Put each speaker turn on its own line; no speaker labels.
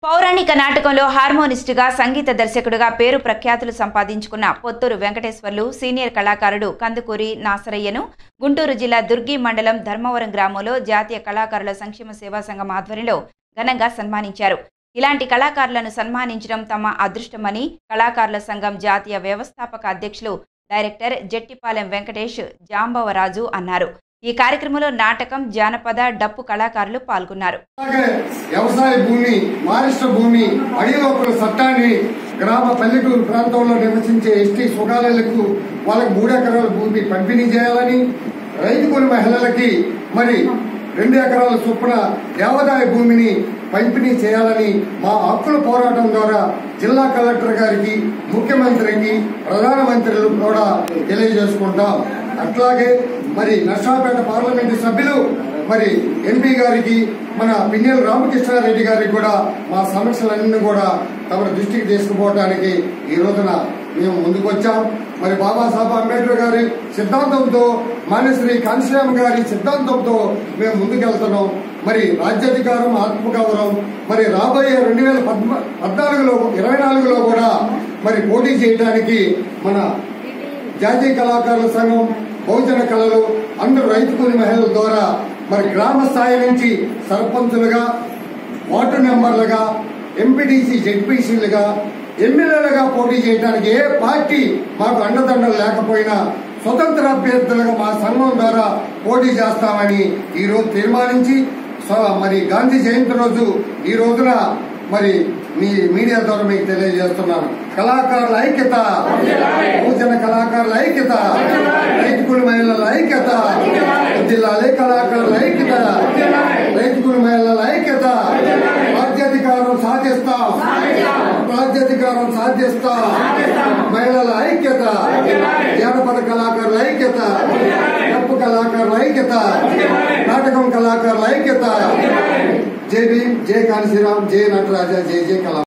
పౌరాణిక నాటకంలో హార్మోనిస్టుగా సంగీత దర్శకుడిగా పేరు ప్రఖ్యాతులు సంపాదించుకున్న పొత్తూరు వెంకటేశ్వర్లు సీనియర్ కళాకారుడు కందుకూరి నాసరయ్యను గుంటూరు జిల్లా దుర్గి మండలం ధర్మవరం గ్రామంలో జాతీయ కళాకారుల సంక్షేమ సేవా సంఘం ఆధ్వర్యంలో ఘనంగా సన్మానించారు ఇలాంటి కళాకారులను సన్మానించడం తమ అదృష్టమని కళాకారుల సంఘం జాతీయ వ్యవస్థాపక అధ్యక్షులు డైరెక్టర్ జట్టిపాలెం వెంకటేష్ జాంబవరాజు అన్నారు ఈ కార్యక్రమంలో నాటకం జానపద డప్పు కళాకారులు పాల్గొన్నారు
అలాగే వ్యవసాయ భూమి మారిష్ట భూమి అడిలోపల చట్టాన్ని గ్రామ పల్లెటూరు ప్రాంతంలో నివసించే ఎస్టీ సుగాలకు వాళ్ళకి మూడు ఎకరాల భూమి పంపిణీ చేయాలని రైతు కూలి మహిళలకి మరి రెండు ఎకరాల చొప్పున దేవాదాయ భూమిని పంపిణీ చేయాలని మా హక్కుల పోరాటం ద్వారా జిల్లా కలెక్టర్ గారికి ముఖ్యమంత్రికి ప్రధానమంత్రులు కూడా తెలియజేసుకుంటాం అట్లాగే మరి నర్సాపేట పార్లమెంటు సభ్యులు మరి ఎంపీ గారికి మన పిన్నెల రామకృష్ణారెడ్డి గారికి కూడా మా సమస్యలన్నీ కూడా తమ దృష్టికి తీసుకుపోవడానికి ఈ రోజున మేము ముందుకు వచ్చాం మరి బాబాసాహెబ్ అంబేద్కర్ గారి సిద్ధాంతంతో మాన్యశ్రీ కాంశీరామ్ గారి సిద్ధాంతంతో మేము ముందుకెళ్తున్నాం మరి రాజ్యాధికారం ఆత్మగౌరవం మరి రాబోయే రెండు వేల పద్నాలుగులో ఇరవై నాలుగులో కూడా మరి పోటీ చేయడానికి మన జాతీయ కళాకారుల సంఘం బహుజన కళలు అందరూ రైతు కూలి మహిళల ద్వారా మరి గ్రామ స్థాయి నుంచి సర్పంచులుగా వార్డు మెంబర్లుగా ఎంపీటీసీ జెడ్పీసీలుగా ఎమ్మెల్యేలుగా పోటీ చేయడానికి ఏ పార్టీ మాకు అండదండలు లేకపోయినా స్వతంత్ర అభ్యర్థులుగా మా సంఘం ద్వారా పోటీ చేస్తామని ఈ రోజు తీర్మానించి సో- మరి గాంధీ జయంతి రోజు ఈ రోజున మరి మీ మీడియా ద్వారా మీకు తెలియజేస్తున్నాను కళాకారుల ఐక్యత బహుజన కళాకారుల ఐక్యత రైతు కూలి మహిళల ఐక్యత జిల్లాలే కళాకారుల ఐక్యత రైతు కూలి మహిళల ఐక్యత రాజ్యాధికారం సాధిస్తాం రాజ్యాధికారం సాధిస్తాం మహిళల ఐక్యత జానపద కళాకారుల ఐక్యత డప్పు కళాకారుల ఐక్యత నాటకం కళాకారుల ఐక్యత జై భీమ్ జై కాళీశ్రీరామ్ జై నటరాజ జై జై కళా